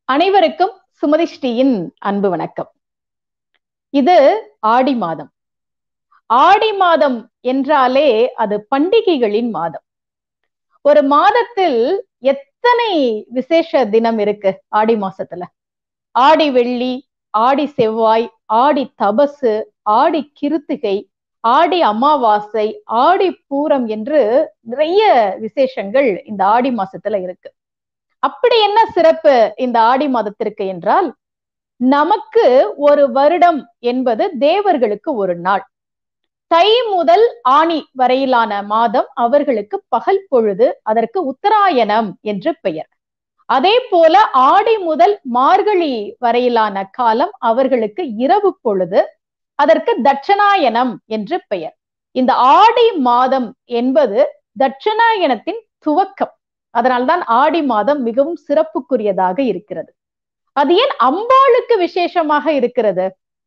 அனைவருக்கும் சுமதி ஸ்ரீயின் அன்பு வணக்கம் இது ஆடி மாதம் ஆடி மாதம் என்றாலே அது பண்டிகைகளின் மாதம் ஒரு மாதத்தில் எத்தனை விசேஷ தினம் இருக்கு ஆடி மாசத்துல ஆடி வெள்ளி ஆடி செவ்வாய் ஆடி தபசு ஆடி கிருத்திகை ஆடி அமாவாசை ஆடி பூரம் என்று நிறைய விசேஷங்கள் இந்த ஆடி மாசத்துல இருக்கு அப்படி என்ன சிறப்பு இந்த ஆடி மாதத்திற்கு என்றால் நமக்கு ஒரு வருடம் என்பது தேவர்களுக்கு ஒரு நாள் தை முதல் ஆணி வரையிலான மாதம் அவர்களுக்கு பகல் பொழுது அதற்கு உத்தராயணம் என்று பெயர் அதே போல ஆடி முதல் மார்கழி வரையிலான காலம் அவர்களுக்கு இரவு பொழுது அதற்கு தட்சணாயனம் என்று பெயர் இந்த ஆடி மாதம் என்பது தட்சணாயனத்தின் துவக்கம் அதனால்தான் ஆடி மாதம் மிகவும் சிறப்புக்குரியதாக இருக்கிறது அது ஏன் அம்பாளுக்கு விசேஷமாக இருக்கிறது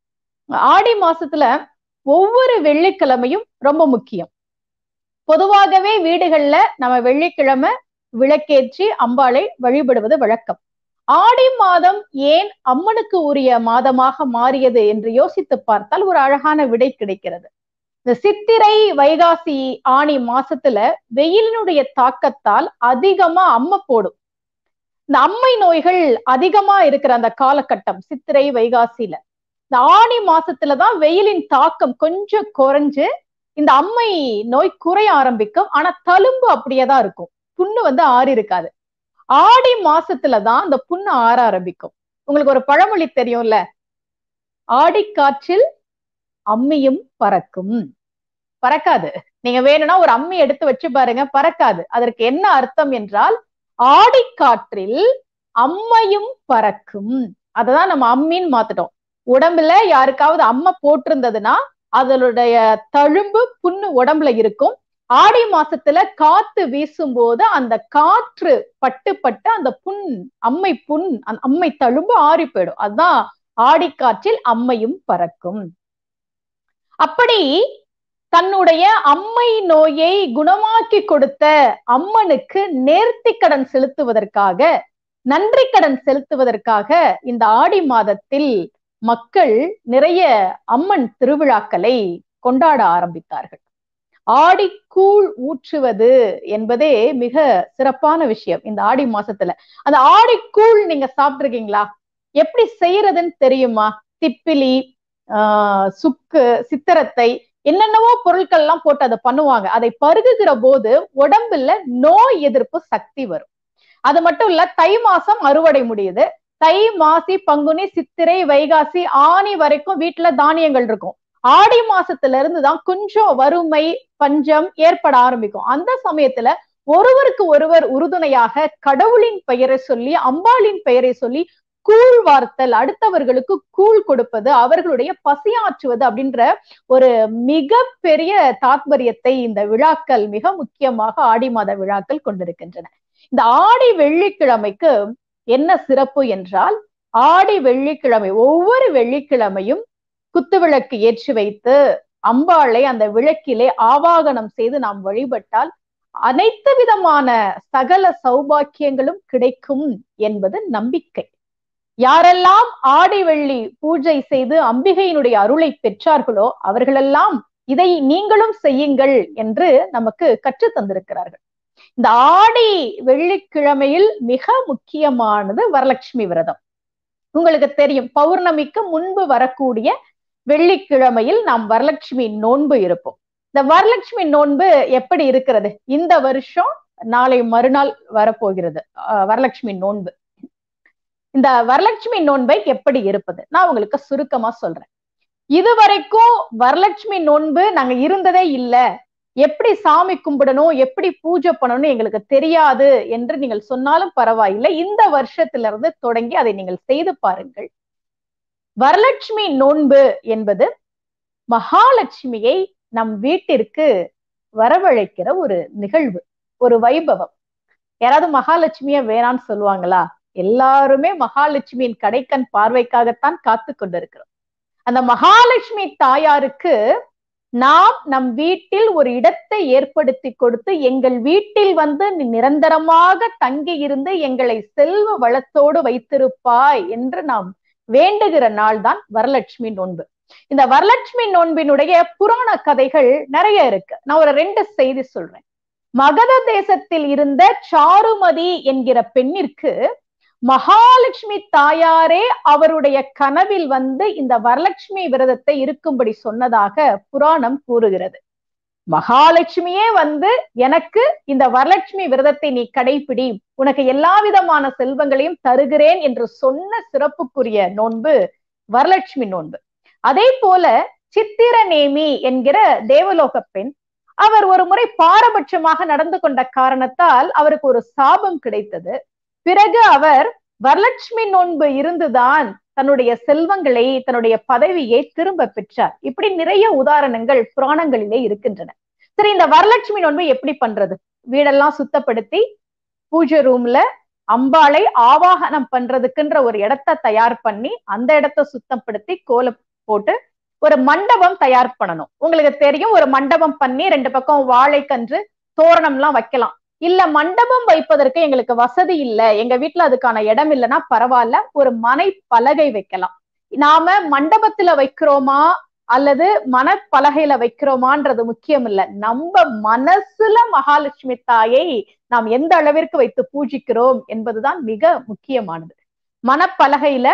ஆடி மாசத்துல ஒவ்வொரு வெள்ளிக்கிழமையும் ரொம்ப முக்கியம் பொதுவாகவே வீடுகள்ல நம்ம வெள்ளிக்கிழமை விளக்கேற்றி அம்பாளை வழிபடுவது வழக்கம் ஆடி மாதம் ஏன் அம்மனுக்கு உரிய மாதமாக மாறியது என்று யோசித்து பார்த்தால் ஒரு அழகான விடை கிடைக்கிறது இந்த சித்திரை வைகாசி ஆணி மாசத்துல வெயிலினுடைய தாக்கத்தால் அதிகமா அம்மை போடும் இந்த அம்மை நோய்கள் அதிகமா இருக்கிற அந்த காலகட்டம் சித்திரை வைகாசியில இந்த ஆணி மாசத்துலதான் வெயிலின் தாக்கம் கொஞ்சம் குறைஞ்சு இந்த அம்மை நோய் குறைய ஆரம்பிக்கும் ஆனா தழும்பு அப்படியேதான் இருக்கும் புண்ணு வந்து ஆறி இருக்காது ஆடி மாசத்துலதான் இந்த புண்ணு ஆற ஆரம்பிக்கும் உங்களுக்கு ஒரு பழமொழி தெரியும்ல ஆடி காற்றில் அம்மியும் பறக்கும் பறக்காது நீங்க வேணும்னா ஒரு அம்மி எடுத்து வச்சு பாருங்க பறக்காது அதற்கு என்ன அர்த்தம் என்றால் ஆடி காற்றில் அம்மையும் பறக்கும் அததான் நம்ம அம்மின்னு மாத்துட்டோம் உடம்புல யாருக்காவது அம்மை போட்டிருந்ததுன்னா அதனுடைய தழும்பு புண்ணு உடம்புல இருக்கும் ஆடி மாசத்துல காத்து வீசும் போது அந்த காற்று பட்டு பட்டு அந்த புண் அம்மை புண் அந்த அம்மை தழும்பு ஆறி போயிடும் அதுதான் ஆடி காற்றில் அம்மையும் பறக்கும் அப்படி தன்னுடைய அம்மை நோயை குணமாக்கி கொடுத்த அம்மனுக்கு நேர்த்தி கடன் செலுத்துவதற்காக நன்றி கடன் செலுத்துவதற்காக இந்த ஆடி மாதத்தில் மக்கள் நிறைய அம்மன் திருவிழாக்களை கொண்டாட ஆரம்பித்தார்கள் ஆடி கூழ் ஊற்றுவது என்பதே மிக சிறப்பான விஷயம் இந்த ஆடி மாசத்துல அந்த ஆடி கூழ் நீங்க சாப்பிட்டுருக்கீங்களா எப்படி செய்யறதுன்னு தெரியுமா திப்பிலி ஆஹ் சுக்கு சித்திரத்தை என்னென்னவோ பொருட்கள் எல்லாம் போட்டு அதை பண்ணுவாங்க அதை பருகுகிற போது உடம்புல நோய் எதிர்ப்பு சக்தி வரும் அது மட்டும் இல்ல தை மாசம் அறுவடை முடியுது தை மாசி பங்குனி சித்திரை வைகாசி ஆணி வரைக்கும் வீட்டுல தானியங்கள் இருக்கும் ஆடி மாசத்துல இருந்து தான் கொஞ்சம் வறுமை பஞ்சம் ஏற்பட ஆரம்பிக்கும் அந்த சமயத்துல ஒருவருக்கு ஒருவர் உறுதுணையாக கடவுளின் பெயரை சொல்லி அம்பாளின் பெயரை சொல்லி கூழ் வார்த்தல் அடுத்தவர்களுக்கு கூழ் கொடுப்பது அவர்களுடைய பசியாற்றுவது அப்படின்ற ஒரு மிக பெரிய தாத்பரியத்தை இந்த விழாக்கள் மிக முக்கியமாக ஆடி மாத விழாக்கள் கொண்டிருக்கின்றன இந்த ஆடி வெள்ளிக்கிழமைக்கு என்ன சிறப்பு என்றால் ஆடி வெள்ளிக்கிழமை ஒவ்வொரு வெள்ளிக்கிழமையும் குத்துவிளக்கு ஏற்றி வைத்து அம்பாளை அந்த விளக்கிலே ஆவாகனம் செய்து நாம் வழிபட்டால் அனைத்து விதமான சகல சௌபாக்கியங்களும் கிடைக்கும் என்பது நம்பிக்கை யாரெல்லாம் ஆடி வெள்ளி பூஜை செய்து அம்பிகையினுடைய அருளை பெற்றார்களோ அவர்களெல்லாம் இதை நீங்களும் செய்யுங்கள் என்று நமக்கு கற்று தந்திருக்கிறார்கள் இந்த ஆடி வெள்ளிக்கிழமையில் மிக முக்கியமானது வரலட்சுமி விரதம் உங்களுக்கு தெரியும் பௌர்ணமிக்கு முன்பு வரக்கூடிய வெள்ளிக்கிழமையில் நாம் வரலட்சுமி நோன்பு இருப்போம் இந்த வரலட்சுமி நோன்பு எப்படி இருக்கிறது இந்த வருஷம் நாளை மறுநாள் வரப்போகிறது வரலட்சுமி நோன்பு இந்த வரலட்சுமி நோன்பை எப்படி இருப்பது நான் உங்களுக்கு சுருக்கமா சொல்றேன் இதுவரைக்கும் வரலட்சுமி நோன்பு நாங்க இருந்ததே இல்ல எப்படி சாமி கும்பிடணும் எப்படி பூஜை பண்ணணும் எங்களுக்கு தெரியாது என்று நீங்கள் சொன்னாலும் பரவாயில்லை இந்த வருஷத்துல இருந்து தொடங்கி அதை நீங்கள் செய்து பாருங்கள் வரலட்சுமி நோன்பு என்பது மகாலட்சுமியை நம் வீட்டிற்கு வரவழைக்கிற ஒரு நிகழ்வு ஒரு வைபவம் யாராவது மகாலட்சுமிய வேணான்னு சொல்லுவாங்களா எல்லாருமே மகாலட்சுமியின் கடைக்கண் பார்வைக்காகத்தான் காத்து கொண்டிருக்கிறோம் அந்த மகாலட்சுமி தாயாருக்கு நாம் நம் வீட்டில் ஒரு இடத்தை ஏற்படுத்தி கொடுத்து எங்கள் வீட்டில் வந்து நீ நிரந்தரமாக தங்கி இருந்து எங்களை செல்வ வளத்தோடு வைத்திருப்பாய் என்று நாம் வேண்டுகிற நாள் தான் வரலட்சுமி நோன்பு இந்த வரலட்சுமி நோன்பினுடைய புராண கதைகள் நிறைய இருக்கு நான் ஒரு ரெண்டு செய்தி சொல்றேன் மகத தேசத்தில் இருந்த சாருமதி என்கிற பெண்ணிற்கு மகாலட்சுமி தாயாரே அவருடைய கனவில் வந்து இந்த வரலட்சுமி விரதத்தை இருக்கும்படி சொன்னதாக புராணம் கூறுகிறது மகாலட்சுமியே வந்து எனக்கு இந்த வரலட்சுமி விரதத்தை நீ கடைபிடி உனக்கு எல்லா விதமான செல்வங்களையும் தருகிறேன் என்று சொன்ன சிறப்புக்குரிய நோன்பு வரலட்சுமி நோன்பு அதே போல சித்திரநேமி என்கிற தேவலோக பெண் அவர் ஒரு முறை பாரபட்சமாக நடந்து கொண்ட காரணத்தால் அவருக்கு ஒரு சாபம் கிடைத்தது பிறகு அவர் வரலட்சுமி நோன்பு இருந்துதான் தன்னுடைய செல்வங்களை தன்னுடைய பதவியை திரும்ப பெற்றார் இப்படி நிறைய உதாரணங்கள் புராணங்களிலே இருக்கின்றன சரி இந்த வரலட்சுமி நோன்பு எப்படி பண்றது வீடெல்லாம் சுத்தப்படுத்தி பூஜை ரூம்ல அம்பாளை ஆவாகனம் பண்றதுக்குன்ற ஒரு இடத்த தயார் பண்ணி அந்த இடத்த சுத்தப்படுத்தி கோலம் போட்டு ஒரு மண்டபம் தயார் பண்ணணும் உங்களுக்கு தெரியும் ஒரு மண்டபம் பண்ணி ரெண்டு பக்கம் வாழைக்கன்று தோரணம் எல்லாம் வைக்கலாம் இல்ல மண்டபம் வைப்பதற்கு எங்களுக்கு வசதி இல்ல எங்க வீட்டுல அதுக்கான இடம் இல்லைன்னா பரவாயில்ல ஒரு மனை பலகை வைக்கலாம் நாம மண்டபத்துல வைக்கிறோமா அல்லது மனப்பலகையில வைக்கிறோமான்றது முக்கியம் இல்ல நம்ம மனசுல மகாலட்சுமி தாயை நாம் எந்த அளவிற்கு வைத்து பூஜிக்கிறோம் என்பதுதான் மிக முக்கியமானது மனப்பலகையில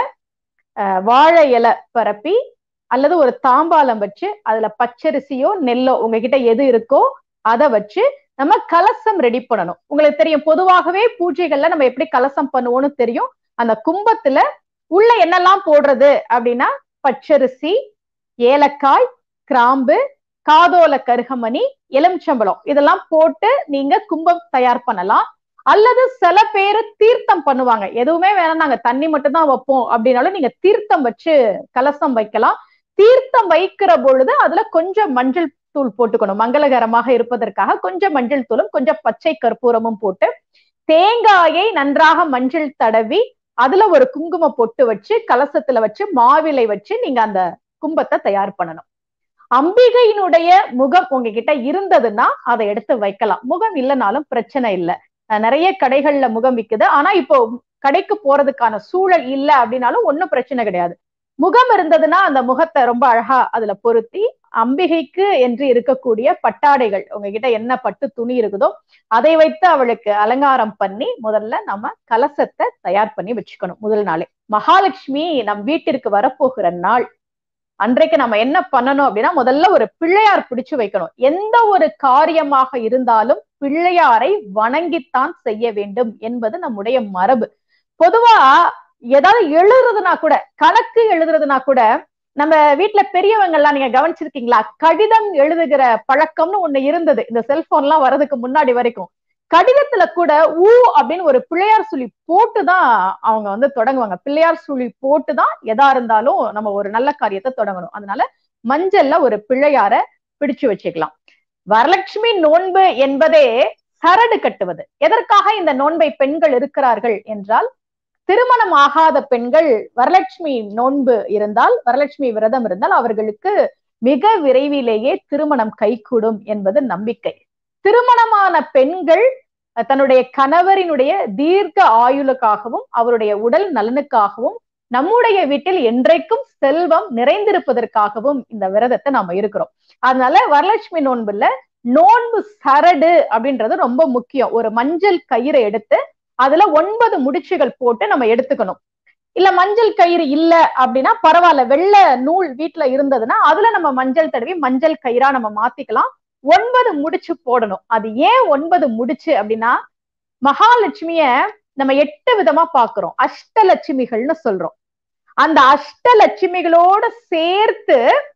வாழை இலை பரப்பி அல்லது ஒரு தாம்பாலம் வச்சு அதுல பச்சரிசியோ நெல்லோ உங்ககிட்ட எது இருக்கோ அதை வச்சு நம்ம கலசம் ரெடி பண்ணணும் உங்களுக்கு தெரியும் பொதுவாகவே பூஜைகள்ல நம்ம எப்படி கலசம் பண்ணுவோம்னு தெரியும் அந்த கும்பத்துல உள்ள என்னெல்லாம் போடுறது அப்படின்னா பச்சரிசி ஏலக்காய் கிராம்பு காதோல கருகமணி எலுமிச்சம்பழம் இதெல்லாம் போட்டு நீங்க கும்பம் தயார் பண்ணலாம் அல்லது சில பேரு தீர்த்தம் பண்ணுவாங்க எதுவுமே வேணாம் நாங்க தண்ணி மட்டும் தான் வைப்போம் அப்படின்னாலும் நீங்க தீர்த்தம் வச்சு கலசம் வைக்கலாம் தீர்த்தம் வைக்கிற பொழுது அதுல கொஞ்சம் மஞ்சள் தூள் போட்டுக்கணும் மங்களகரமாக இருப்பதற்காக கொஞ்சம் மஞ்சள் தூளும் கொஞ்சம் பச்சை கற்பூரமும் போட்டு தேங்காயை நன்றாக மஞ்சள் தடவி அதுல ஒரு குங்கும பொட்டு வச்சு கலசத்துல வச்சு மாவிலை வச்சு நீங்க அந்த கும்பத்தை தயார் பண்ணணும் அம்பிகையினுடைய முகம் உங்ககிட்ட இருந்ததுன்னா அதை எடுத்து வைக்கலாம் முகம் இல்லைனாலும் பிரச்சனை இல்லை நிறைய கடைகள்ல முகம் விக்குது ஆனா இப்போ கடைக்கு போறதுக்கான சூழல் இல்லை அப்படின்னாலும் ஒன்னும் பிரச்சனை கிடையாது முகம் இருந்ததுன்னா அந்த முகத்தை ரொம்ப அழகா அதுல பொருத்தி அம்பிகைக்கு என்று இருக்கக்கூடிய பட்டாடைகள் உங்ககிட்ட என்ன பட்டு துணி இருக்குதோ அதை வைத்து அவளுக்கு அலங்காரம் பண்ணி முதல்ல நம்ம கலசத்தை தயார் பண்ணி வச்சுக்கணும் முதல் நாளே மகாலட்சுமி நம் வீட்டிற்கு வரப்போகிற நாள் அன்றைக்கு நம்ம என்ன பண்ணணும் அப்படின்னா முதல்ல ஒரு பிள்ளையார் பிடிச்சு வைக்கணும் எந்த ஒரு காரியமாக இருந்தாலும் பிள்ளையாரை வணங்கித்தான் செய்ய வேண்டும் என்பது நம்முடைய மரபு பொதுவா ஏதாவது எழுதுறதுனா கூட கணக்கு எழுதுறதுனா கூட நம்ம வீட்டுல பெரியவங்க எல்லாம் நீங்க கவனிச்சிருக்கீங்களா கடிதம் எழுதுகிற பழக்கம்னு ஒண்ணு இருந்தது இந்த செல்போன் எல்லாம் வர்றதுக்கு முன்னாடி வரைக்கும் கடிதத்துல கூட ஊ அப்படின்னு ஒரு பிள்ளையார் சுழி போட்டுதான் அவங்க வந்து தொடங்குவாங்க பிள்ளையார் சுழி போட்டுதான் எதா இருந்தாலும் நம்ம ஒரு நல்ல காரியத்தை தொடங்கணும் அதனால மஞ்சள்ல ஒரு பிள்ளையார பிடிச்சு வச்சுக்கலாம் வரலட்சுமி நோன்பு என்பதே சரடு கட்டுவது எதற்காக இந்த நோன்பை பெண்கள் இருக்கிறார்கள் என்றால் திருமணம் ஆகாத பெண்கள் வரலட்சுமி நோன்பு இருந்தால் வரலட்சுமி விரதம் இருந்தால் அவர்களுக்கு மிக விரைவிலேயே திருமணம் கைகூடும் என்பது நம்பிக்கை திருமணமான பெண்கள் தன்னுடைய கணவரினுடைய தீர்க்க ஆயுளுக்காகவும் அவருடைய உடல் நலனுக்காகவும் நம்முடைய வீட்டில் என்றைக்கும் செல்வம் நிறைந்திருப்பதற்காகவும் இந்த விரதத்தை நாம இருக்கிறோம் அதனால வரலட்சுமி நோன்புல நோன்பு சரடு அப்படின்றது ரொம்ப முக்கியம் ஒரு மஞ்சள் கயிறை எடுத்து அதுல ஒன்பது முடிச்சுகள் போட்டு நம்ம எடுத்துக்கணும் இல்ல மஞ்சள் கயிறு இல்ல அப்படின்னா பரவாயில்ல வெள்ளை நூல் வீட்டுல இருந்ததுன்னா அதுல நம்ம மஞ்சள் தடவி மஞ்சள் கயிறா நம்ம மாத்திக்கலாம் ஒன்பது முடிச்சு போடணும் அது ஏன் ஒன்பது முடிச்சு அப்படின்னா மகாலட்சுமிய நம்ம எட்டு விதமா பாக்குறோம் அஷ்டலட்சுமிகள்னு சொல்றோம் அந்த அஷ்டலட்சுமிகளோட சேர்த்து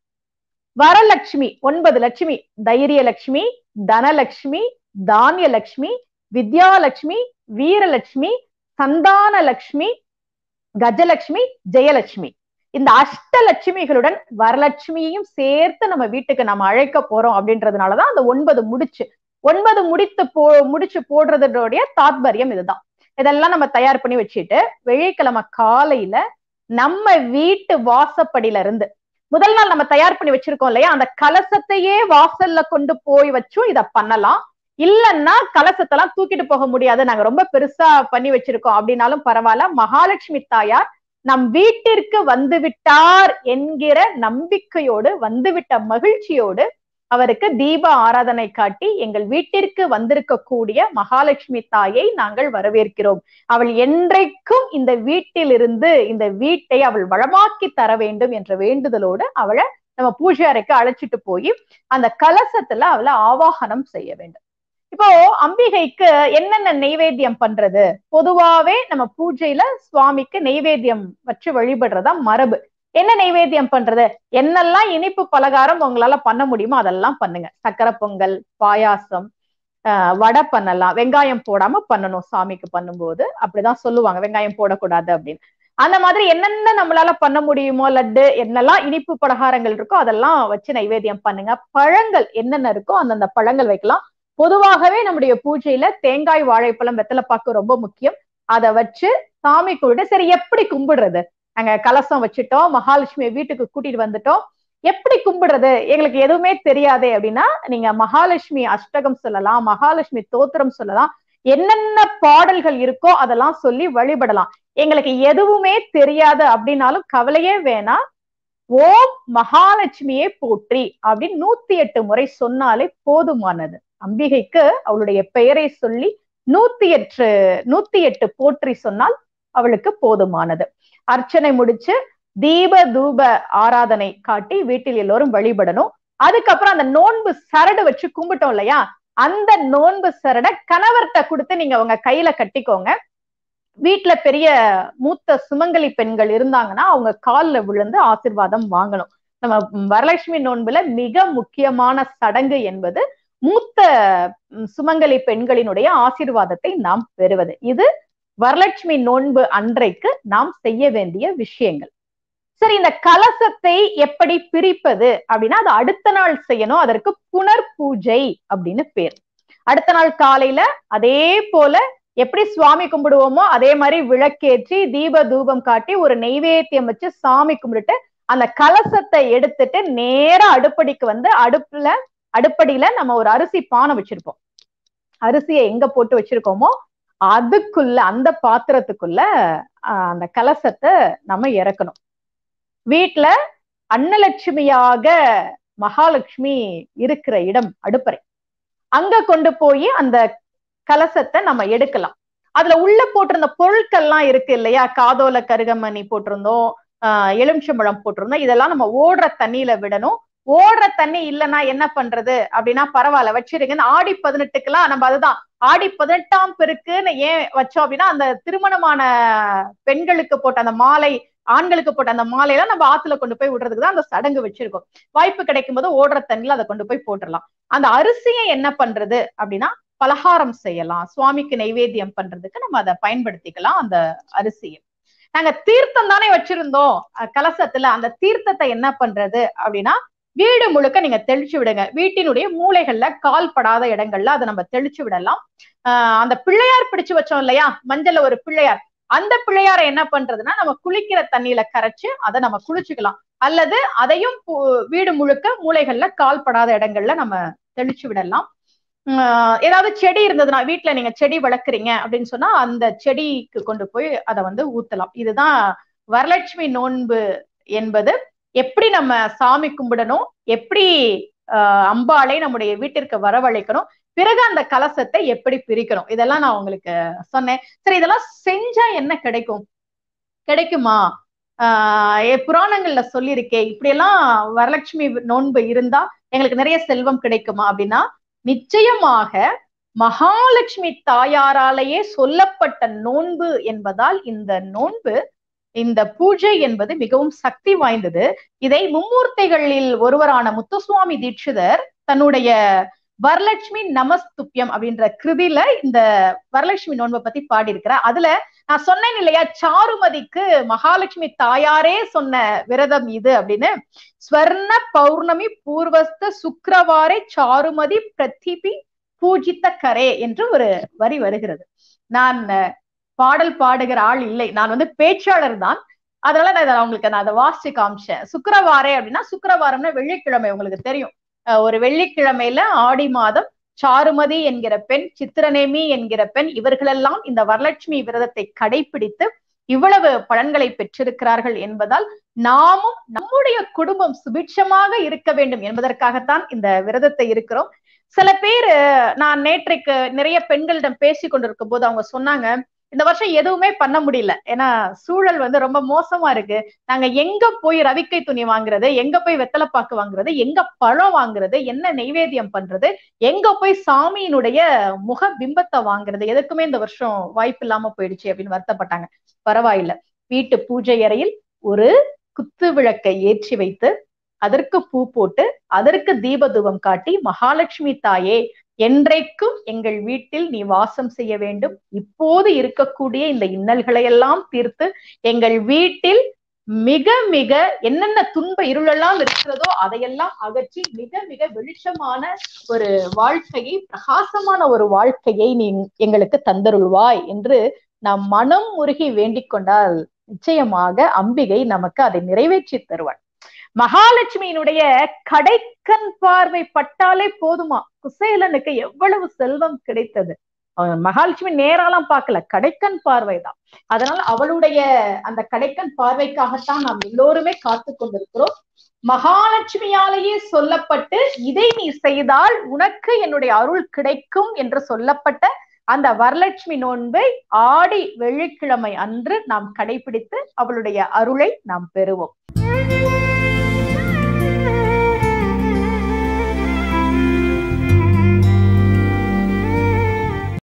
வரலட்சுமி ஒன்பது லட்சுமி தைரிய லட்சுமி தனலட்சுமி தானிய லட்சுமி வித்யாலட்சுமி வீரலட்சுமி சந்தான லட்சுமி கஜலட்சுமி ஜெயலட்சுமி இந்த அஷ்டலட்சுமிகளுடன் வரலட்சுமியையும் சேர்த்து நம்ம வீட்டுக்கு நம்ம அழைக்க போறோம் அப்படின்றதுனாலதான் அந்த ஒன்பது முடிச்சு ஒன்பது முடித்து போ முடிச்சு போடுறதுடைய தாத்பரியம் இதுதான் இதெல்லாம் நம்ம தயார் பண்ணி வச்சுட்டு வெள்ளிக்கிழமை காலையில நம்ம வீட்டு வாசப்படியில இருந்து முதல் நாள் நம்ம தயார் பண்ணி வச்சிருக்கோம் இல்லையா அந்த கலசத்தையே வாசல்ல கொண்டு போய் வச்சும் இத பண்ணலாம் இல்லன்னா கலசத்தெல்லாம் தூக்கிட்டு போக முடியாது நாங்க ரொம்ப பெருசா பண்ணி வச்சிருக்கோம் அப்படின்னாலும் பரவாயில்ல மகாலட்சுமி தாயார் நம் வீட்டிற்கு வந்து விட்டார் என்கிற நம்பிக்கையோடு வந்துவிட்ட மகிழ்ச்சியோடு அவருக்கு தீப ஆராதனை காட்டி எங்கள் வீட்டிற்கு வந்திருக்கக்கூடிய மகாலட்சுமி தாயை நாங்கள் வரவேற்கிறோம் அவள் என்றைக்கும் இந்த வீட்டிலிருந்து இந்த வீட்டை அவள் வளமாக்கி தர வேண்டும் என்ற வேண்டுதலோடு அவளை நம்ம பூஜை அறைக்கு அழைச்சிட்டு போய் அந்த கலசத்துல அவளை ஆவாகனம் செய்ய வேண்டும் இப்போ அம்பிகைக்கு என்னென்ன நெய்வேத்தியம் பண்றது பொதுவாவே நம்ம பூஜையில சுவாமிக்கு நெய்வேத்தியம் வச்சு வழிபடுறதா மரபு என்ன நெய்வேத்தியம் பண்றது என்னெல்லாம் இனிப்பு பலகாரம் உங்களால பண்ண முடியுமோ அதெல்லாம் பண்ணுங்க சக்கரை பொங்கல் பாயாசம் ஆஹ் வடை பண்ணலாம் வெங்காயம் போடாம பண்ணணும் சாமிக்கு பண்ணும்போது அப்படிதான் சொல்லுவாங்க வெங்காயம் போடக்கூடாது அப்படின்னு அந்த மாதிரி என்னென்ன நம்மளால பண்ண முடியுமோ லட்டு என்னெல்லாம் இனிப்பு பலகாரங்கள் இருக்கோ அதெல்லாம் வச்சு நைவேத்தியம் பண்ணுங்க பழங்கள் என்னென்ன இருக்கோ அந்தந்த பழங்கள் வைக்கலாம் பொதுவாகவே நம்முடைய பூஜையில தேங்காய் வாழைப்பழம் வெத்தலைப்பாக்கு ரொம்ப முக்கியம் அதை வச்சு சாமி கும்பிட்டு சரி எப்படி கும்பிடுறது நாங்க கலசம் வச்சுட்டோம் மகாலட்சுமியை வீட்டுக்கு கூட்டிட்டு வந்துட்டோம் எப்படி கும்பிடுறது எங்களுக்கு எதுவுமே தெரியாதே அப்படின்னா நீங்க மகாலட்சுமி அஷ்டகம் சொல்லலாம் மகாலட்சுமி தோத்திரம் சொல்லலாம் என்னென்ன பாடல்கள் இருக்கோ அதெல்லாம் சொல்லி வழிபடலாம் எங்களுக்கு எதுவுமே தெரியாது அப்படின்னாலும் கவலையே வேணாம் ஓம் மகாலட்சுமியே போற்றி அப்படின்னு நூத்தி எட்டு முறை சொன்னாலே போதுமானது அம்பிகைக்கு அவளுடைய பெயரை சொல்லி நூத்தி எட்டு நூத்தி எட்டு போற்றி சொன்னால் அவளுக்கு போதுமானது அர்ச்சனை முடிச்சு தீப தூப ஆராதனை காட்டி வீட்டில் எல்லோரும் வழிபடணும் அதுக்கப்புறம் அந்த நோன்பு சரடு வச்சு கும்பிட்டோம் இல்லையா அந்த நோன்பு சரடை கணவர்கிட்ட கொடுத்து நீங்க உங்க கையில கட்டிக்கோங்க வீட்டுல பெரிய மூத்த சுமங்கலி பெண்கள் இருந்தாங்கன்னா அவங்க கால்ல விழுந்து ஆசிர்வாதம் வாங்கணும் நம்ம வரலட்சுமி நோன்புல மிக முக்கியமான சடங்கு என்பது மூத்த சுமங்கலி பெண்களினுடைய ஆசீர்வாதத்தை நாம் பெறுவது இது வரலட்சுமி நோன்பு அன்றைக்கு நாம் செய்ய வேண்டிய விஷயங்கள் சரி இந்த கலசத்தை எப்படி பிரிப்பது அப்படின்னா அது அடுத்த நாள் செய்யணும் அதற்கு புனர் பூஜை அப்படின்னு பேர் அடுத்த நாள் காலையில அதே போல எப்படி சுவாமி கும்பிடுவோமோ அதே மாதிரி விளக்கேற்றி தீப தூபம் காட்டி ஒரு நெய்வேத்தியம் வச்சு சாமி கும்பிட்டுட்டு அந்த கலசத்தை எடுத்துட்டு நேரா அடுப்படிக்கு வந்து அடுப்புல அடுப்படியில நம்ம ஒரு அரிசி பானை வச்சிருப்போம் அரிசியை எங்க போட்டு வச்சிருக்கோமோ அதுக்குள்ள அந்த பாத்திரத்துக்குள்ள அந்த கலசத்தை நம்ம இறக்கணும் வீட்டுல அன்னலட்சுமியாக மகாலட்சுமி இருக்கிற இடம் அடுப்பறை அங்க கொண்டு போய் அந்த கலசத்தை நம்ம எடுக்கலாம் அதுல உள்ள போட்டிருந்த பொருட்கள்லாம் இருக்கு இல்லையா காதோல கருகமணி போட்டிருந்தோம் ஆஹ் எலுமிச்சம்பழம் போட்டிருந்தோம் இதெல்லாம் நம்ம ஓடுற தண்ணியில விடணும் ஓடுற தண்ணி இல்லைன்னா என்ன பண்றது அப்படின்னா பரவாயில்ல வச்சிருங்க ஆடி பதினெட்டுக்கெல்லாம் நம்ம அதுதான் ஆடி பதினெட்டாம் பெருக்குன்னு ஏன் வச்சோம் அப்படின்னா அந்த திருமணமான பெண்களுக்கு போட்ட அந்த மாலை ஆண்களுக்கு போட்ட அந்த மாலையெல்லாம் நம்ம ஆத்துல கொண்டு போய் விடுறதுக்கு தான் அந்த சடங்கு வச்சிருக்கோம் வாய்ப்பு கிடைக்கும் போது ஓடுற தண்ணியில அதை கொண்டு போய் போட்டுடலாம் அந்த அரிசியை என்ன பண்றது அப்படின்னா பலகாரம் செய்யலாம் சுவாமிக்கு நைவேத்தியம் பண்றதுக்கு நம்ம அதை பயன்படுத்திக்கலாம் அந்த அரிசியை நாங்க தீர்த்தம் தானே வச்சிருந்தோம் கலசத்துல அந்த தீர்த்தத்தை என்ன பண்றது அப்படின்னா வீடு முழுக்க நீங்க தெளிச்சு விடுங்க வீட்டினுடைய மூளைகள்ல கால் படாத இடங்கள்ல அதை நம்ம தெளிச்சு விடலாம் ஆஹ் அந்த பிள்ளையார் பிடிச்சு வச்சோம் இல்லையா மஞ்சள்ல ஒரு பிள்ளையார் அந்த பிள்ளையாரை என்ன பண்றதுன்னா நம்ம குளிக்கிற தண்ணியில கரைச்சு அதை நம்ம குளிச்சுக்கலாம் அல்லது அதையும் வீடு முழுக்க மூளைகள்ல கால் படாத இடங்கள்ல நம்ம தெளிச்சு விடலாம் ஏதாவது செடி இருந்ததுன்னா வீட்டுல நீங்க செடி வளர்க்குறீங்க அப்படின்னு சொன்னா அந்த செடிக்கு கொண்டு போய் அதை வந்து ஊத்தலாம் இதுதான் வரலட்சுமி நோன்பு என்பது எப்படி நம்ம சாமி கும்பிடணும் எப்படி அம்பாளை நம்முடைய வீட்டிற்கு வரவழைக்கணும் பிறகு அந்த கலசத்தை எப்படி பிரிக்கணும் இதெல்லாம் நான் உங்களுக்கு சொன்னேன் சரி இதெல்லாம் செஞ்சா என்ன கிடைக்கும் கிடைக்குமா ஆஹ் புராணங்கள்ல சொல்லியிருக்கேன் இப்படியெல்லாம் வரலட்சுமி நோன்பு இருந்தா எங்களுக்கு நிறைய செல்வம் கிடைக்குமா அப்படின்னா நிச்சயமாக மகாலட்சுமி தாயாராலேயே சொல்லப்பட்ட நோன்பு என்பதால் இந்த நோன்பு இந்த பூஜை என்பது மிகவும் சக்தி வாய்ந்தது இதை மும்மூர்த்திகளில் ஒருவரான முத்துசுவாமி தீட்சிதர் தன்னுடைய வரலட்சுமி நமஸ்துப்பியம் அப்படின்ற கிருதியில இந்த வரலட்சுமி நோன்பை பத்தி பாடியிருக்கிறார் அதுல நான் சொன்னேன் இல்லையா சாருமதிக்கு மகாலட்சுமி தாயாரே சொன்ன விரதம் இது அப்படின்னு ஸ்வர்ண பௌர்ணமி பூர்வஸ்த சுக்கரவாரே சாருமதி பிரதிபி பூஜித்த கரே என்று ஒரு வரி வருகிறது நான் பாடல் பாடுகிற ஆள் இல்லை நான் வந்து பேச்சாளர் தான் அதனால நான் இதை உங்களுக்கு நான் அதை வாசிச்சு காமிச்சேன் சுக்கரவாரே அப்படின்னா சுக்கரவாரம்னா வெள்ளிக்கிழமை உங்களுக்கு தெரியும் ஒரு வெள்ளிக்கிழமையில ஆடி மாதம் சாருமதி என்கிற பெண் சித்திரநேமி என்கிற பெண் இவர்களெல்லாம் இந்த வரலட்சுமி விரதத்தை கடைபிடித்து இவ்வளவு பலன்களை பெற்றிருக்கிறார்கள் என்பதால் நாமும் நம்முடைய குடும்பம் சுபிட்சமாக இருக்க வேண்டும் என்பதற்காகத்தான் இந்த விரதத்தை இருக்கிறோம் சில பேர் நான் நேற்றைக்கு நிறைய பெண்களிடம் பேசி கொண்டிருக்கும் போது அவங்க சொன்னாங்க இந்த வருஷம் எதுவுமே பண்ண முடியல ஏன்னா சூழல் வந்து ரொம்ப மோசமா இருக்கு நாங்க எங்க போய் ரவிக்கை துணி வாங்குறது எங்க போய் வெத்தலைப்பாக்கு வாங்குறது எங்க பழம் வாங்குறது என்ன நெய்வேத்தியம் பண்றது எங்க போய் சாமியினுடைய முக பிம்பத்தை வாங்குறது எதுக்குமே இந்த வருஷம் வாய்ப்பு இல்லாம போயிடுச்சு அப்படின்னு வருத்தப்பட்டாங்க பரவாயில்ல வீட்டு பூஜை அறையில் ஒரு குத்து விளக்கை ஏற்றி வைத்து அதற்கு பூ போட்டு அதற்கு தீபதூபம் காட்டி மகாலட்சுமி தாயே என்றைக்கும் எங்கள் வீட்டில் நீ வாசம் செய்ய வேண்டும் இப்போது இருக்கக்கூடிய இந்த இன்னல்களை எல்லாம் தீர்த்து எங்கள் வீட்டில் மிக மிக என்னென்ன துன்ப இருளெல்லாம் இருக்கிறதோ அதையெல்லாம் அகற்றி மிக மிக வெளிச்சமான ஒரு வாழ்க்கையை பிரகாசமான ஒரு வாழ்க்கையை நீ எங்களுக்கு தந்தருள்வாய் என்று நாம் மனம் முருகி வேண்டிக் கொண்டால் நிச்சயமாக அம்பிகை நமக்கு அதை நிறைவேற்றி தருவாள் மகாலட்சுமியினுடைய கடைக்கண் பார்வை பட்டாலே போதுமா குசேலனுக்கு எவ்வளவு செல்வம் கிடைத்தது மகாலட்சுமி நேராலாம் பார்க்கல கடைக்கண் பார்வைதான் அதனால அவளுடைய அந்த கடைக்கண் பார்வைக்காகத்தான் நாம் எல்லோருமே காத்து கொண்டிருக்கிறோம் மகாலட்சுமியாலேயே சொல்லப்பட்டு இதை நீ செய்தால் உனக்கு என்னுடைய அருள் கிடைக்கும் என்று சொல்லப்பட்ட அந்த வரலட்சுமி நோன்பை ஆடி வெள்ளிக்கிழமை அன்று நாம் கடைபிடித்து அவளுடைய அருளை நாம் பெறுவோம்